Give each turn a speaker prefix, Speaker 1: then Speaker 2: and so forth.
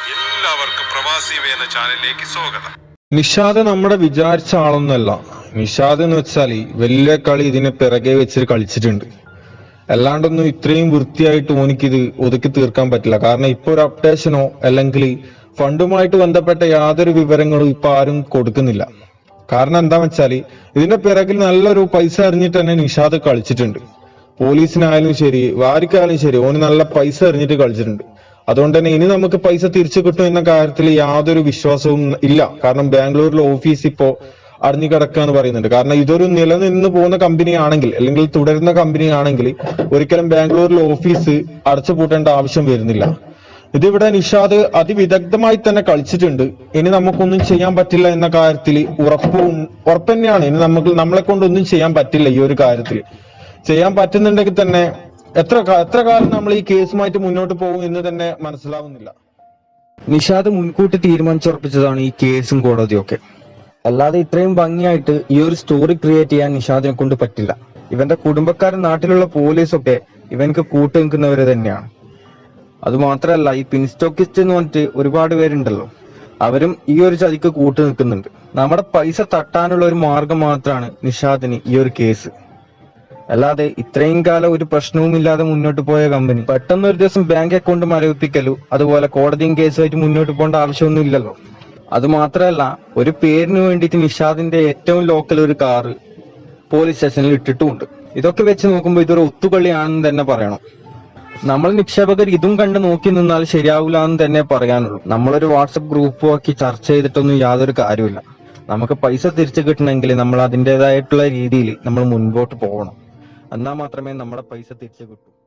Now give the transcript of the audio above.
Speaker 1: എല്ലാവർക്കും പ്രവാസി വേന ചാനലിലേക്ക് സ്വാഗതം
Speaker 2: നിഷാദ് നമ്മുടെ വിചാരിച്ച ആളൊന്നല്ല നിഷാദ് എന്ന് വെച്ചാൽ വലിയ കളി ഇതിനെ പിറകെ വെച്ചിട്ട് കളിച്ചിട്ടുണ്ട് അല്ലാണ്ടൊന്നും ഇത്രയും വൃത്തിയായിട്ട് ഓനിക്കിത് ഒതുക്കി തീർക്കാൻ പറ്റില്ല കാരണം ഇപ്പൊ ഒരു അപ്ഡേഷനോ അല്ലെങ്കിൽ ഫണ്ടുമായിട്ട് ബന്ധപ്പെട്ട യാതൊരു വിവരങ്ങളും ഇപ്പൊ ആരും കൊടുക്കുന്നില്ല കാരണം എന്താ വെച്ചാല് ഇതിന്റെ പിറകിൽ നല്ലൊരു പൈസ എറിഞ്ഞിട്ട് തന്നെ നിഷാദ് കളിച്ചിട്ടുണ്ട് പോലീസിനായാലും ശരി ആർക്കായാലും ശരി ഓന് നല്ല പൈസ എറിഞ്ഞിട്ട് കളിച്ചിട്ടുണ്ട് അതുകൊണ്ട് തന്നെ ഇനി നമുക്ക് പൈസ തിരിച്ചു കിട്ടും എന്ന കാര്യത്തിൽ യാതൊരു വിശ്വാസവും ഇല്ല കാരണം ബാംഗ്ലൂരിലെ ഓഫീസ് ഇപ്പോ അടഞ്ഞു കിടക്കുക എന്ന് പറയുന്നുണ്ട് കാരണം ഇതൊരു നിലനിന്ന് പോകുന്ന കമ്പനി ആണെങ്കിൽ അല്ലെങ്കിൽ തുടരുന്ന കമ്പനി ആണെങ്കിൽ ഒരിക്കലും ബാംഗ്ലൂരിലെ ഓഫീസ് അടച്ചു പൂട്ടേണ്ട ആവശ്യം വരുന്നില്ല ഇതിവിടെ നിഷാദ് അതിവിദഗ്ധമായി തന്നെ കളിച്ചിട്ടുണ്ട് ഇനി നമുക്കൊന്നും ചെയ്യാൻ പറ്റില്ല എന്ന കാര്യത്തിൽ ഉറപ്പ് ഉറപ്പ് തന്നെയാണ് ഇനി നമുക്ക് നമ്മളെ കൊണ്ടൊന്നും ചെയ്യാൻ പറ്റില്ല ഈ ഒരു കാര്യത്തിൽ ചെയ്യാൻ പറ്റുന്നുണ്ടെങ്കിൽ തന്നെ എത്ര കാ- എത്ര കാലം നമ്മൾ ഈ കേസുമായിട്ട് മുന്നോട്ട് പോകും എന്ന് തന്നെ മനസ്സിലാവുന്നില്ല
Speaker 3: നിഷാദ് മുൻകൂട്ടി തീരുമാനിച്ചുറപ്പിച്ചതാണ് ഈ കേസും കോടതിയും ഒക്കെ അല്ലാതെ ഇത്രയും ഭംഗിയായിട്ട് ഈ ഒരു സ്റ്റോറി ക്രിയേറ്റ് ചെയ്യാൻ നിഷാദിനെ കൊണ്ട് പറ്റില്ല ഇവന്റെ കുടുംബക്കാരൻ നാട്ടിലുള്ള പോലീസൊക്കെ ഇവനക്ക് കൂട്ടു നിൽക്കുന്നവര് തന്നെയാണ് അത് മാത്രമല്ല ഈ പിൻസ്റ്റോക്കിസ്റ്റ് എന്ന് പറഞ്ഞിട്ട് ഒരുപാട് പേരുണ്ടല്ലോ അവരും ഈ ഒരു ചതിക്ക് കൂട്ടു നിൽക്കുന്നുണ്ട് നമ്മുടെ പൈസ തട്ടാനുള്ള ഒരു മാർഗം മാത്രമാണ് നിഷാദിന് ഈ ഒരു കേസ് അല്ലാതെ ഇത്രയും കാലം ഒരു പ്രശ്നവുമില്ലാതെ മുന്നോട്ട് പോയ കമ്പനി പെട്ടെന്ന് ഒരു ദിവസം ബാങ്ക് അക്കൗണ്ട് മരവിപ്പിക്കലു അതുപോലെ കോടതിയും കേസുമായിട്ട് മുന്നോട്ട് പോകേണ്ട ആവശ്യമൊന്നും ഇല്ലല്ലോ അത് മാത്രമല്ല ഒരു പേരിന് വേണ്ടിയിട്ട് നിഷാദിന്റെ ഏറ്റവും ലോക്കൽ ഒരു കാറ് പോലീസ് സ്റ്റേഷനിൽ ഇട്ടിട്ടുമുണ്ട് ഇതൊക്കെ വെച്ച് നോക്കുമ്പോൾ ഇതൊരു ഒത്തുകളിയാണെന്ന് തന്നെ പറയണം നമ്മൾ നിക്ഷേപകർ ഇതും കണ്ട് നോക്കി നിന്നാൽ ശരിയാവില്ല എന്ന് തന്നെ പറയാനുള്ളൂ നമ്മളൊരു വാട്സപ്പ് ഗ്രൂപ്പ് ആക്കി ചർച്ച ചെയ്തിട്ടൊന്നും യാതൊരു കാര്യമില്ല നമുക്ക് പൈസ തിരിച്ചു കിട്ടണമെങ്കിൽ നമ്മൾ അതിൻ്റെതായിട്ടുള്ള രീതിയിൽ നമ്മൾ മുൻപോട്ട് പോകണം എന്നാൽ മാത്രമേ നമ്മുടെ പൈസ തിരിച്ചു കിട്ടൂ